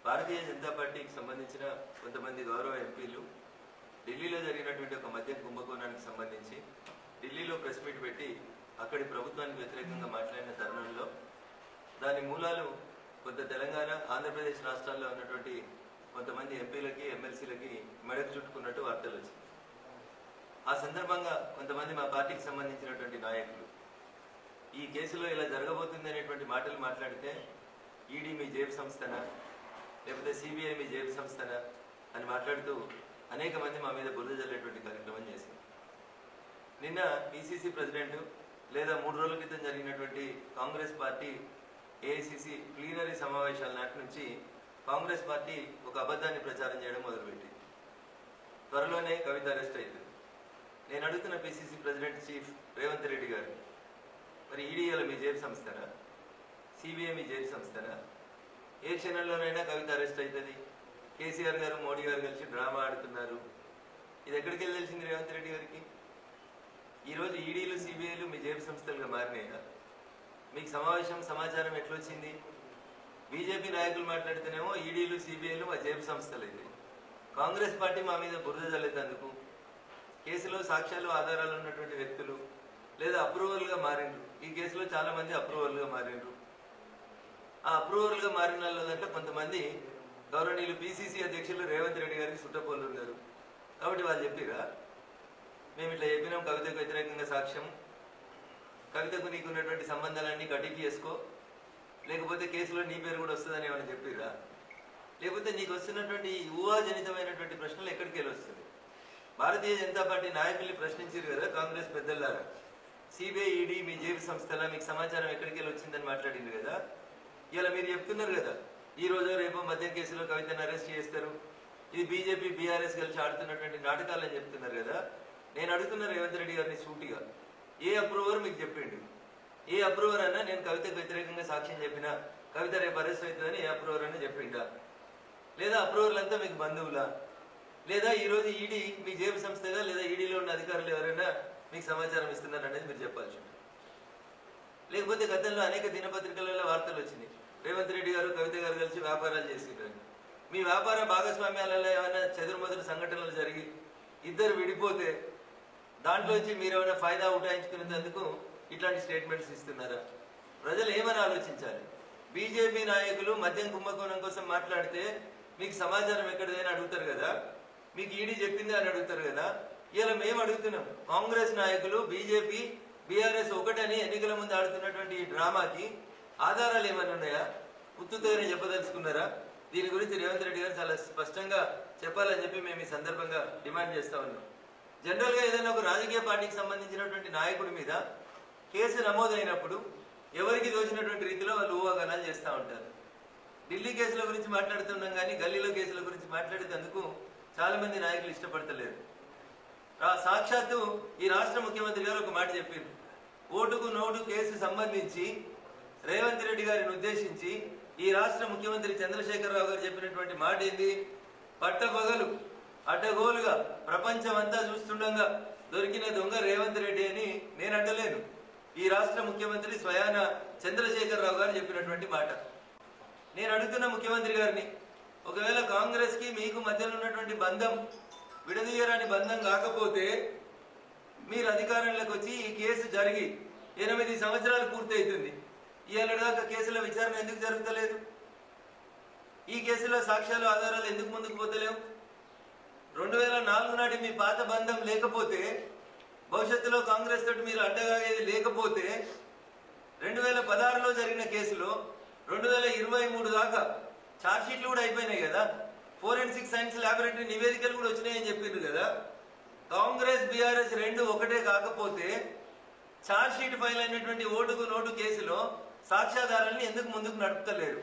భారతీయ జనతా పార్టీకి సంబంధించిన కొంతమంది గౌరవ ఎంపీలు ఢిల్లీలో జరిగినటువంటి ఒక మద్యం కుంభకోణానికి సంబంధించి ఢిల్లీలో ప్రెస్ మీట్ పెట్టి అక్కడి ప్రభుత్వానికి వ్యతిరేకంగా మాట్లాడిన తరుణంలో దాని మూలాలు కొంత తెలంగాణ ఆంధ్రప్రదేశ్ రాష్ట్రాల్లో ఉన్నటువంటి కొంతమంది ఎంపీలకి ఎమ్మెల్సీలకి మెడకు చుట్టుకున్నట్టు వార్తలు వచ్చింది ఆ సందర్భంగా కొంతమంది మా పార్టీకి సంబంధించినటువంటి నాయకులు ఈ కేసులో ఇలా జరగబోతుంది అనేటువంటి మాటలు మాట్లాడితే ఈడీ మీ జేబు సంస్థనా లేకపోతే సిబిఐ మీ జేబు సంస్థనా అని మాట్లాడుతూ అనేక మంది మా మీద బురద జల్లేటువంటి కార్యక్రమం చేసింది నిన్న పిసిసి ప్రెసిడెంట్ లేదా మూడు రోజుల క్రితం జరిగినటువంటి కాంగ్రెస్ పార్టీ ఏఐసిసి ప్లీనరీ సమావేశాల నాటి నుంచి కాంగ్రెస్ పార్టీ ఒక అబద్ధాన్ని ప్రచారం చేయడం మొదలుపెట్టింది త్వరలోనే కవిత అరెస్ట్ అవుతుంది నేను అడుగుతున్న PCC president chief Revanth Reddy garu మరి ఈడీఎల మీ జేబు సంస్థనా సిబిఐ మీ జేబు సంస్థనా ఏ క్షణంలోనైనా కవిత అరెస్ట్ అవుతుంది కేసీఆర్ గారు మోడీ గారు కలిసి డ్రామా ఆడుతున్నారు ఇది ఎక్కడికి వెళ్ళి తెలిసింది రేవంత్ రెడ్డి గారికి ఈరోజు ఈడీలు సిబిఐలు మీ జేబు సంస్థలుగా మారినాయా మీకు సమావేశం సమాచారం ఎట్లొచ్చింది బీజేపీ నాయకులు మాట్లాడితేనేమో ఈడీలు సిబిఐలు మా జేబు సంస్థలు ఇది కాంగ్రెస్ పార్టీ మా మీద బురద జల్లేదందుకు కేసులో సాక్ష్యాలు ఆధారాలు ఉన్నటువంటి వ్యక్తులు లేదా అప్రూవల్ గా మారిండ్రు ఈ కేసులో చాలా మంది అప్రూవల్ గా మారిండ్రు ఆ అప్రూవల్ గా మారిన వాళ్ళ దాంట్లో కొంతమంది గౌరవనీయులు పిసిసి అధ్యక్షులు రేవంత్ రెడ్డి గారికి సుట్టపోలు ఉన్నారు కాబట్టి వాళ్ళు చెప్పిరా మేము ఇట్లా చెప్పినాం కవితకు వ్యతిరేకంగా సాక్ష్యం కవితకు నీకు ఉన్నటువంటి సంబంధాలన్నీ కటికి చేసుకో లేకపోతే కేసులో నీ పేరు కూడా వస్తుందని ఏమైనా చెప్పిరా లేకపోతే నీకు వస్తున్నటువంటి ఈ ఊహాజనితమైనటువంటి ప్రశ్నలు ఎక్కడికి వెళ్ళి వస్తుంది భారతీయ జనతా పార్టీ నాయకుల్ని ప్రశ్నించారు కదా కాంగ్రెస్ పెద్దలారా సిబిఐ ఈడీ మీ జేబు సంస్థల మీకు సమాచారం ఎక్కడికి వెళ్ళి వచ్చిందని మాట్లాడింది కదా ఇలా మీరు చెప్తున్నారు కదా ఈ రోజు రేపు మద్యం కేసులో కవితను అరెస్ట్ చేస్తారు ఇది బీజేపీ బీఆర్ఎస్ కలిసి ఆడుతున్నటువంటి నాటకాలని చెప్తున్నారు కదా నేను అడుగుతున్న రేవంత్ రెడ్డి గారిని సూటిగా ఏ అప్రూవర్ మీకు చెప్పిండు ఏ అప్రూవర్ అన్నా నేను కవితకు వ్యతిరేకంగా సాక్ష్యం చెప్పినా కవిత రేపు అరెస్ట్ అవుతుందని ఏ అప్రూవర్ అన్నా చెప్పిండా లేదా అప్రూవర్లంతా మీకు బంధువులా లేదా ఈ రోజు ఈడీ మీ జేబు సంస్థగా లేదా ఈడీలో ఉన్న అధికారులు ఎవరైనా మీకు సమాచారం ఇస్తున్నారు అనేది మీరు చెప్పాల్సి ఉంటుంది లేకపోతే గతంలో అనేక దినపత్రికలలో వార్తలు వచ్చినాయి రేవంత్ రెడ్డి గారు కవిత గారు కలిసి వ్యాపారాలు చేసిండ్రని మీ వ్యాపార భాగస్వామ్యాలలో ఏమైనా చెదురుమదురు సంఘటనలు జరిగి ఇద్దరు విడిపోతే దాంట్లో వచ్చి మీరు ఏమైనా ఫైదా ఉటాయించుకునేందుకు ఇట్లాంటి స్టేట్మెంట్స్ ఇస్తున్నారా ప్రజలు ఏమని ఆలోచించాలి బీజేపీ నాయకులు మద్యం కుంభకోణం కోసం మాట్లాడితే మీకు సమాచారం ఎక్కడిదైనా అడుగుతారు కదా మీకు ఈడీ చెప్పింది అని అడుగుతారు కదా ఇలా మేము అడుగుతున్నాం కాంగ్రెస్ నాయకులు బీజేపీ బీఆర్ఎస్ ఒకటని ఎన్నికల ముందు ఆడుతున్నటువంటి ఈ డ్రామాకి ఆధారాలు ఏమైనా ఉన్నాయా ఉత్తుతోనే చెప్పదలుచుకున్నారా దీని గురించి రేవంత్ రెడ్డి గారు చాలా స్పష్టంగా చెప్పాలని చెప్పి మేము ఈ సందర్భంగా డిమాండ్ చేస్తా ఉన్నాం జనరల్ గా ఏదైనా ఒక రాజకీయ పార్టీకి సంబంధించినటువంటి నాయకుడి మీద కేసు నమోదైనప్పుడు ఎవరికి దోచినటువంటి రీతిలో వాళ్ళు ఊహాగానాలు చేస్తూ ఉంటారు ఢిల్లీ కేసుల గురించి మాట్లాడుతున్నాం కానీ గల్లీలో కేసుల గురించి మాట్లాడేందుకు చాలా మంది నాయకులు ఇష్టపడతలేరు రా- సాక్షాత్తు ఈ రాష్ట్ర ముఖ్యమంత్రి గారు ఒక మాట చెప్పారు ఓటుకు నోటు కేసు సంబంధించి రేవంత్ రెడ్డి గారిని ఉద్దేశించి ఈ రాష్ట్ర ముఖ్యమంత్రి చంద్రశేఖరరావు గారు చెప్పినటువంటి మాట ఏంది పట్టపగలు అడ్డగోలుగా ప్రపంచం అంతా చూస్తుండగా దొరికిన దొంగ రేవంత్ రెడ్డి అని నేను అంటలేను ఈ రాష్ట్ర ముఖ్యమంత్రి స్వయాన చంద్రశేఖరరావు గారు చెప్పినటువంటి మాట నేను అడుగుతున్న ముఖ్యమంత్రి గారిని ఒకవేళ కాంగ్రెస్ కి మీకు మధ్యలో ఉన్నటువంటి బంధం విడదీయరాని బంధం కాకపోతే మీరు అధికారంలోకి వచ్చి ఈ కేసు జరిగి ఎనిమిది సంవత్సరాలు పూర్తి అవుతుంది ఇవాళ దాకా కేసుల విచారణ ఎందుకు జరుగుతలేదు ఈ కేసులో సాక్ష్యాలు ఆధారాలు ఎందుకు ముందుకు పోతలేవు రెండు వేల నాలుగు నాటి మీ పాత బంధం లేకపోతే భవిష్యత్తులో కాంగ్రెస్ తోటి మీరు అడ్డగాగేది లేకపోతే రెండు వేల పదహారులో జరిగిన కేసులో రెండు వేల ఇరవై మూడు దాకా ఛార్జ్ షీట్లు కూడా అయిపోయినాయి కదా ఫోరెన్సిక్ సైన్స్ ల్యాబొరేటరీ నివేదికలు కూడా వచ్చినాయని చెప్పిండ్రు కదా కాంగ్రెస్ బీఆర్ఎస్ రెండు ఒకటే కాకపోతే ఛార్జ్ షీట్ ఫైల్ అయినటువంటి ఓటుకు నోటు కేసులో సాక్ష్యాధారాన్ని ఎందుకు ముందుకు నడుపుతలేరు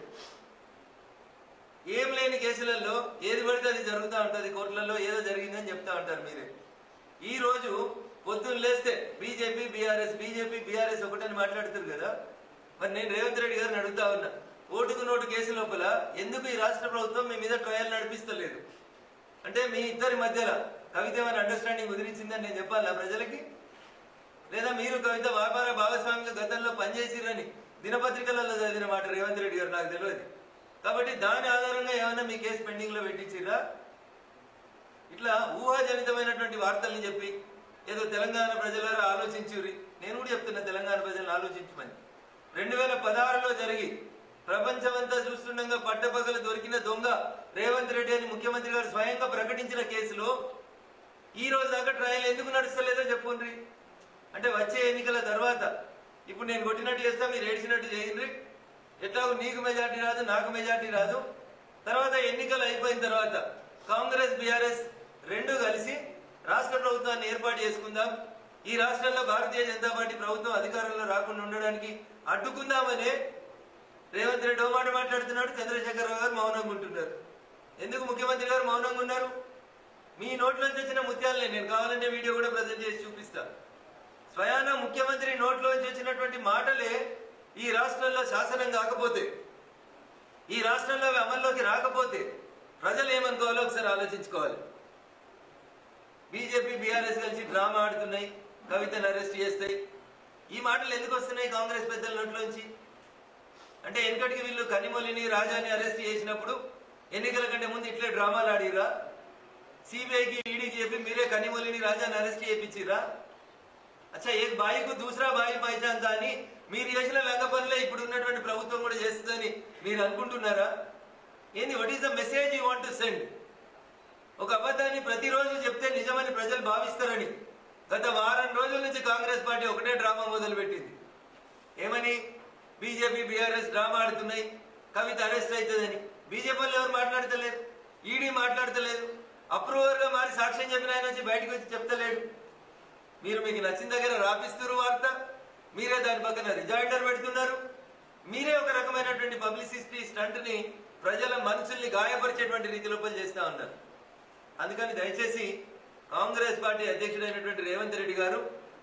ఏం లేని కేసులలో ఏది పడితే అది జరుగుతూ ఉంటుంది కోర్టులలో ఏదో జరిగిందని చెప్తా ఉంటారు మీరే ఈ రోజు పొద్దున్న లేస్తే బీజేపీ బీఆర్ఎస్ బీజేపీ బీఆర్ఎస్ ఒకటని మాట్లాడుతారు కదా మరి నేను రేవంత్ రెడ్డి గారిని అడుగుతా ఉన్నా ఓటుకు నోటు కేసు లోపల ఎందుకు ఈ రాష్ట్ర ప్రభుత్వం మీ మీద ట్రయల్ నడిపిస్తలేదు అంటే మీ ఇద్దరి మధ్యలో కవిత ఏమైనా అండర్స్టాండింగ్ కుదిరించిందని నేను చెప్పాలా ప్రజలకి లేదా మీరు కవిత వ్యాపార భాగస్వామిగా గతంలో పనిచేసిరని దినపత్రికలలో చదివిన మాట రేవంత్ రెడ్డి గారు నాకు తెలియదు కాబట్టి దాని ఆధారంగా ఏమైనా మీ కేసు పెండింగ్ లో పెట్టించిరా ఇట్లా ఊహాజనితమైనటువంటి వార్తల్ని చెప్పి ఏదో తెలంగాణ ప్రజలారా ఆలోచించురి నేను కూడా చెప్తున్నా తెలంగాణ ప్రజలను ఆలోచించమని రెండు వేల పదహారులో జరిగి ప్రపంచమంతా చూస్తుండగా పట్టపగలు దొరికిన దొంగ రేవంత్ రెడ్డి అని ముఖ్యమంత్రి గారు స్వయంగా ప్రకటించిన కేసులో ఈ రోజు దాకా ట్రయల్ ఎందుకు నడుస్తలేదో చెప్పుండ్రి అంటే వచ్చే ఎన్నికల తర్వాత ఇప్పుడు నేను కొట్టినట్టు చేస్తా మీరు ఏడ్చినట్టు చేయండి ఎట్లాగో నీకు మెజార్టీ రాదు నాకు మెజార్టీ రాదు తర్వాత ఎన్నికలు అయిపోయిన తర్వాత కాంగ్రెస్ బీఆర్ఎస్ రెండు కలిసి రాష్ట్ర ప్రభుత్వాన్ని ఏర్పాటు చేసుకుందాం ఈ రాష్ట్రంలో భారతీయ జనతా పార్టీ ప్రభుత్వం అధికారంలో రాకుండా ఉండడానికి అడ్డుకుందామనే రేవంత్ రెడ్డి ఓ మాట మాట్లాడుతున్నాడు చంద్రశేఖరరావు గారు మౌనంగా ఉంటున్నారు ఎందుకు ముఖ్యమంత్రి గారు మౌనంగా ఉన్నారు మీ నోట్లోంచి వచ్చిన ముత్యాలనే నేను కావాలంటే వీడియో కూడా ప్రజెంట్ చేసి చూపిస్తా స్వయాన ముఖ్యమంత్రి నోట్లోంచి వచ్చినటువంటి మాటలే ఈ రాష్ట్రంలో శాసనం కాకపోతే ఈ రాష్ట్రంలో అవి అమల్లోకి రాకపోతే ప్రజలు ఏమనుకోవాలో ఒకసారి ఆలోచించుకోవాలి బీజేపీ బీఆర్ఎస్ కలిసి డ్రామా ఆడుతున్నాయి కవితను అరెస్ట్ చేస్తాయి ఈ మాటలు ఎందుకు వస్తున్నాయి కాంగ్రెస్ పెద్దల నోట్లోంచి అంటే వెనకటికి వీళ్ళు కనిమొలిని రాజాని అరెస్ట్ చేసినప్పుడు ఎన్నికల కంటే ముందు ఇట్లే డ్రామాలు ఆడిరా సిబిఐకి ఈడీకి చెప్పి మీరే కనిమొలిని రాజాని అరెస్ట్ చేయించిరా అచ్చా ఏ బాయికు దూసరా బాయి పైచాన్ అని మీరు చేసిన లంగ పనులే ఇప్పుడు ఉన్నటువంటి ప్రభుత్వం కూడా చేస్తుందని మీరు అనుకుంటున్నారా ఏంది what is the message you want to send ఒక అబద్ధాన్ని ప్రతిరోజు చెప్తే నిజమని ప్రజలు భావిస్తారని గత వారం రోజుల నుంచి కాంగ్రెస్ పార్టీ ఒకటే డ్రామా మొదలుపెట్టింది ఏమని బీజేపీ బీఆర్ఎస్ డ్రామా ఆడుతున్నాయి కవిత అరెస్ట్ అవుతుందని బీజేపీ వాళ్ళు ఎవరు మాట్లాడతలేరు ఈడీ మాట్లాడతలేదు అప్రూవర్ గా మారి సాక్ష్యం చెప్పిన ఆయన వచ్చి బయటకు వచ్చి చెప్తలేడు మీరు మీకు నచ్చిన దగ్గర రాపిస్తున్నారు వార్త మీరే దాని పక్కన రిజాయిడర్ పెడుతున్నారు మీరే ఒక రకమైనటువంటి పబ్లిసిటీ స్టంట్ ని ప్రజల మనసుల్ని గాయపరిచేటువంటి రీతిలో పని చేస్తా ఉన్నారు అందుకని దయచేసి కాంగ్రెస్ పార్టీ అధ్యక్షుడైనటువంటి రేవంత్ రెడ్డి గారు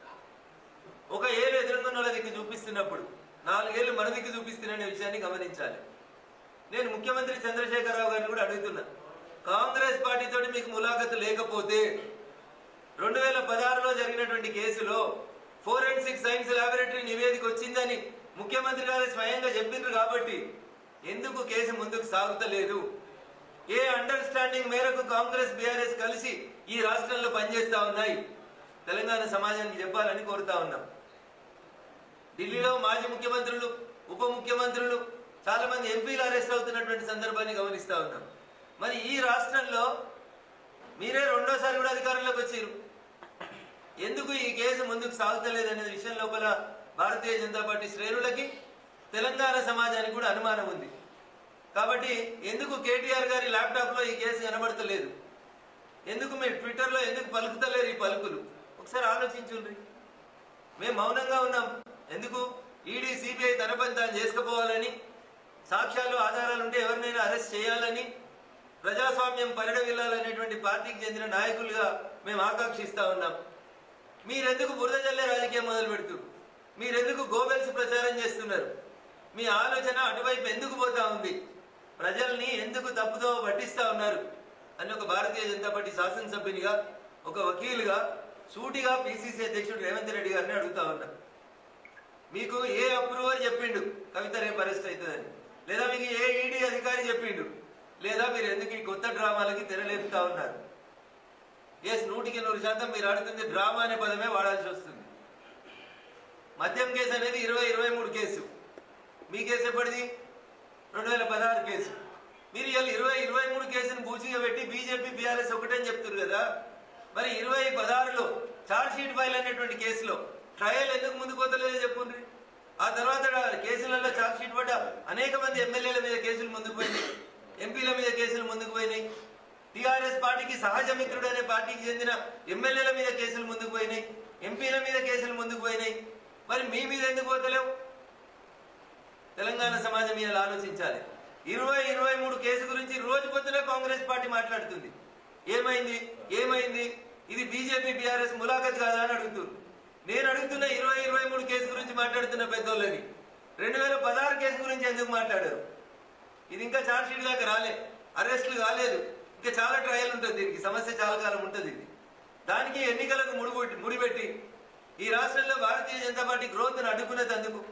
ఒక ఏళ్ళు ఎదురుకున్న వాళ్ళ దిక్కు చూపిస్తున్నప్పుడు నాలుగేళ్లు మన దిక్కు చూపిస్తున్న విషయాన్ని గమనించాలి నేను ముఖ్యమంత్రి చంద్రశేఖరరావు గారిని కూడా అడుగుతున్నా కాంగ్రెస్ పార్టీతోటి మీకు ములాఖతు లేకపోతే రెండు వేల పదహారులో జరిగినటువంటి కేసులో ఫోరెన్సిక్ సైన్స్ ల్యాబొరేటరీ నివేదిక వచ్చిందని ముఖ్యమంత్రి గారు స్వయంగా చెప్పిండ్రు కాబట్టి ఎందుకు కేసు ముందుకు సాగుతలేదు ఏ అండర్స్టాండింగ్ మేరకు కాంగ్రెస్ బీఆర్ఎస్ కలిసి ఈ రాష్ట్రంలో పనిచేస్తా ఉన్నాయి తెలంగాణ సమాజానికి చెప్పాలని కోరుతా ఉన్నాం ఢిల్లీలో మాజీ ముఖ్యమంత్రులు ఉప ముఖ్యమంత్రులు చాలా మంది ఎంపీలు అరెస్ట్ అవుతున్నటువంటి సందర్భాన్ని గమనిస్తా ఉన్నాం మరి ఈ రాష్ట్రంలో మీరే రెండోసారి కూడా అధికారంలోకి వచ్చారు ఎందుకు ఈ కేసు ముందుకు సాగుతలేదు అనే విషయం లోపల భారతీయ జనతా పార్టీ శ్రేణులకి తెలంగాణ సమాజానికి కూడా అనుమానం ఉంది కాబట్టి ఎందుకు కేటీఆర్ గారి ల్యాప్టాప్ లో ఈ కేసు కనబడతలేదు ఎందుకు మీరు ట్విట్టర్ లో ఎందుకు పలుకుతలేరు ఈ పలుకులు ఒకసారి ఆలోచించుండ్రి మేము మౌనంగా ఉన్నాం ఎందుకు ఈడీ సిబిఐ తన పని తాను చేసుకుపోవాలని సాక్ష్యాలు ఆధారాలు ఉంటే ఎవరినైనా అరెస్ట్ చేయాలని ప్రజాస్వామ్యం పరిడవిల్లాలనేటువంటి పార్టీకి చెందిన నాయకులుగా మేము ఆకాంక్షిస్తా ఉన్నాం మీరెందుకు బురద జల్లే రాజకీయం మొదలు పెడుతున్నారు మీరెందుకు గోబెల్స్ ప్రచారం చేస్తున్నారు మీ ఆలోచన అటువైపు ఎందుకు పోతా ఉంది ప్రజల్ని ఎందుకు తప్పుదో పట్టిస్తా ఉన్నారు అని ఒక భారతీయ జనతా పార్టీ శాసనసభ్యునిగా ఒక వకీలుగా సూటిగా పిసిసి అధ్యక్షుడు రేవంత్ రెడ్డి గారిని అడుగుతా ఉన్నా మీకు ఏ అప్రూవర్ చెప్పిండు కవిత రేపు అరెస్ట్ అవుతుందని లేదా మీకు ఏ ఈడీ అధికారి చెప్పిండు లేదా మీరు ఎందుకు ఈ కొత్త డ్రామాలకి తెరలేపుతా ఉన్నారు ఎస్ నూటికి నూరు శాతం మీరు ఆడుతుంది డ్రామా అనే పదమే వాడాల్సి వస్తుంది మద్యం కేసు అనేది ఇరవై ఇరవై మూడు కేసు మీ కేసు ఎప్పటిది రెండు వేల పదహారు కేసు మీరు ఇవాళ ఇరవై ఇరవై మూడు కేసును బూచిగా పెట్టి బీజేపీ బీఆర్ఎస్ ఒకటని చెప్తున్నారు కదా మరి ఇరవై పదహారులో చార్జ్ షీట్ ఫైల్ అనేటువంటి కేసులో ట్రయల్ ఎందుకు ముందుకు పోతలేదో చెప్పుండ్రి ఆ తర్వాత కేసులలో చార్జ్ షీట్ పడ్డ అనేక మంది ఎమ్మెల్యేల మీద కేసులు ముందుకు పోయినాయి ఎంపీల మీద కేసులు ముందుకు పోయినాయి టిఆర్ఎస్ పార్టీకి సహజ మిత్రుడు అనే పార్టీకి చెందిన ఎమ్మెల్యేల మీద కేసులు ముందుకు పోయినాయి ఎంపీల మీద కేసులు ముందుకు పోయినాయి మరి మీ మీద ఎందుకు పోతలేవు తెలంగాణ సమాజం మీద ఆలోచించాలి ఇరవై ఇరవై మూడు కేసు గురించి రోజు పొద్దున కాంగ్రెస్ పార్టీ మాట్లాడుతుంది ఏమైంది ఏమైంది ఇది బీజేపీ బీఆర్ఎస్ ములాఖత్ కాదా అని అడుగుతుంది నేను అడుగుతున్న ఇరవై ఇరవై మూడు కేసు గురించి మాట్లాడుతున్న పెద్దోళ్ళని రెండు వేల పదహారు కేసు గురించి ఎందుకు మాట్లాడారు ఇది ఇంకా ఛార్జ్ షీట్ దాకా రాలే అరెస్టులు కాలేదు ఇంకా చాలా ట్రయల్ ఉంటుంది దీనికి సమస్య చాలా కాలం ఉంటుంది ఇది దానికి ఎన్నికలకు ముడిపెట్టి ముడిపెట్టి ఈ రాష్ట్రంలో భారతీయ జనతా పార్టీ గ్రోత్ను అడ్డుకునేందుకు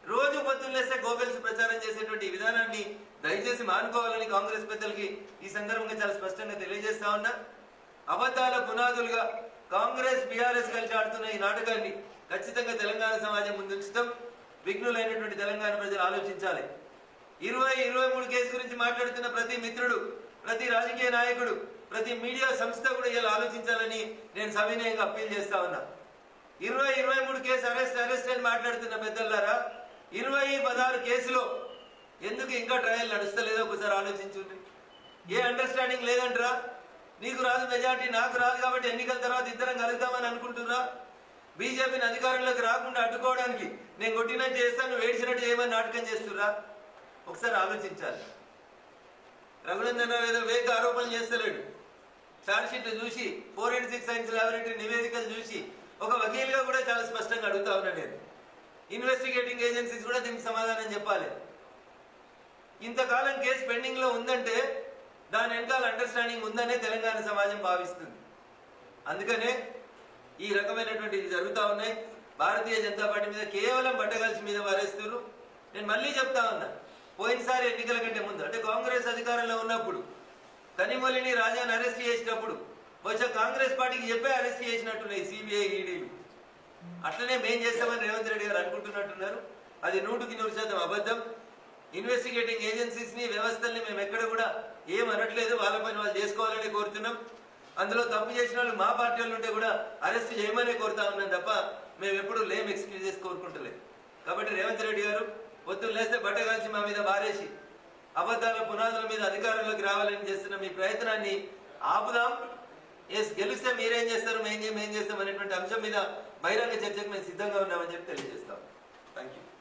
రోజు పొద్దున్నేస్తే గోబెల్స్ ప్రచారం చేసేటువంటి ఈ విధానాన్ని దయచేసి మానుకోవాలని కాంగ్రెస్ పెద్దలకి ఈ సందర్భంగా చాలా స్పష్టంగా తెలియజేస్తా ఉన్నా అబద్ధాల పునాదులుగా కాంగ్రెస్ బీఆర్ఎస్ కలిసి ఆడుతున్న ఈ నాటకాన్ని ఖచ్చితంగా తెలంగాణ సమాజం ముందుంచడం విఘ్నులైనటువంటి తెలంగాణ ప్రజలు ఆలోచించాలి ఇరవై ఇరవై మూడు కేసు గురించి మాట్లాడుతున్న ప్రతి మిత్రుడు ప్రతి రాజకీయ నాయకుడు ప్రతి మీడియా సంస్థ కూడా ఇలా ఆలోచించాలని నేను సవినయంగా అప్పీల్ చేస్తా ఉన్నా ఇరవై ఇరవై మూడు కేసు అరెస్ట్ అరెస్ట్ అని మాట్లాడుతున్న పెద్దలారా ఇరవై పదహారు కేసులో ఎందుకు ఇంకా ట్రయల్ నడుస్తలేదో ఒకసారి ఆలోచించుండ్రి ఏ అండర్స్టాండింగ్ లేదంటరా నీకు రాదు మెజార్టీ నాకు రాదు కాబట్టి ఎన్నికల తర్వాత ఇద్దరం కలుద్దామని అనుకుంటున్నా బీజేపీని అధికారంలోకి రాకుండా అడ్డుకోవడానికి నేను కొట్టినట్టు చేస్తాను నువ్వు ఏడ్చినట్టు చేయమని నాటకం చేస్తున్నా ఒకసారి ఆలోచించాలి రఘునందన్ రావు ఏదో వేగ ఆరోపణలు చేస్తలేడు ఛార్జ్ షీట్ చూసి ఫోరెన్సిక్ సైన్స్ లాబొరేటరీ నివేదికలు చూసి ఒక వకీల్గా కూడా చాలా స్పష్టంగా అడుగుతా ఉన్నా నేను ఇన్వెస్టిగేటింగ్ ఏజెన్సీస్ కూడా దీనికి సమాధానం చెప్పాలి ఇంతకాలం కేసు పెండింగ్ లో ఉందంటే దాని వెనకాల అండర్స్టాండింగ్ ఉందనే తెలంగాణ సమాజం భావిస్తుంది అందుకనే ఈ రకమైనటువంటి ఇది జరుగుతా ఉన్నాయి భారతీయ జనతా పార్టీ మీద కేవలం బట్టగలిసి మీద వారేస్తున్నారు నేను మళ్ళీ చెప్తా ఉన్నా పోయినసారి ఎన్నికల కంటే ముందు అంటే కాంగ్రెస్ అధికారంలో ఉన్నప్పుడు కనిమొలిని రాజాని అరెస్ట్ చేసినప్పుడు బహుశా కాంగ్రెస్ పార్టీకి చెప్పే అరెస్ట్ చేసినట్టున్నాయి సిబిఐ ఈడీలు అట్లనే మేం చేస్తామని రేవంత్ రెడ్డి గారు అనుకుంటున్నట్టున్నారు అది నూటికి నూరు శాతం అబద్ధం ఇన్వెస్టిగేటింగ్ ఏజెన్సీస్ ని వ్యవస్థల్ని మేము ఎక్కడ కూడా ఏం అనట్లేదు వాళ్ళ పని వాళ్ళు చేసుకోవాలని కోరుతున్నాం అందులో తప్పు చేసిన వాళ్ళు మా పార్టీ వాళ్ళు ఉంటే కూడా అరెస్ట్ చేయమని కోరుతా ఉన్నాం తప్ప మేము ఎప్పుడు లేం ఎక్స్క్యూజెస్ కోరుకుంటలేదు కాబట్టి రేవంత్ రెడ్డి గారు పొద్దున్న లేస్తే బట్ట కాల్చి మా మీద బారేసి అబద్ధాల పునాదుల మీద అధికారంలోకి రావాలని చేస్తున్న మీ ప్రయత్నాన్ని ఆపుదాం ఎస్ గెలిస్తే మీరేం చేస్తారు మేం చేయం ఏం చేస్తాం అనేటువంటి అంశం మీద బహిరంగ చర్చకు మేము సిద్ధంగా ఉన్నామని చెప్పి తెలియజేస్తాం thank you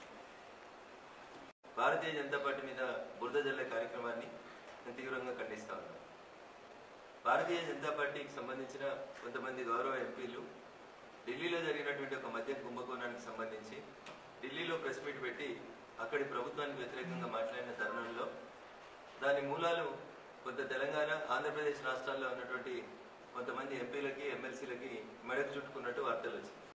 Bharatiya Janata party మీద బురద జల్లే కార్యక్రమాన్ని నేను తీవ్రంగా ఖండిస్తా ఉన్నాను భారతీయ జనతా పార్టీకి సంబంధించిన కొంతమంది గౌరవ ఎంపీలు ఢిల్లీలో జరిగినటువంటి ఒక మద్యం కుంభకోణానికి సంబంధించి ఢిల్లీలో ప్రెస్ మీట్ పెట్టి అక్కడి ప్రభుత్వానికి వ్యతిరేకంగా మాట్లాడిన తరుణంలో దాని మూలాలు కొంత తెలంగాణ ఆంధ్రప్రదేశ్ రాష్ట్రాల్లో ఉన్నటువంటి కొంతమంది ఎంపీలకి ఎమ్మెల్సీలకి మెడకు చుట్టుకున్నట్టు వార్తలు వచ్చింది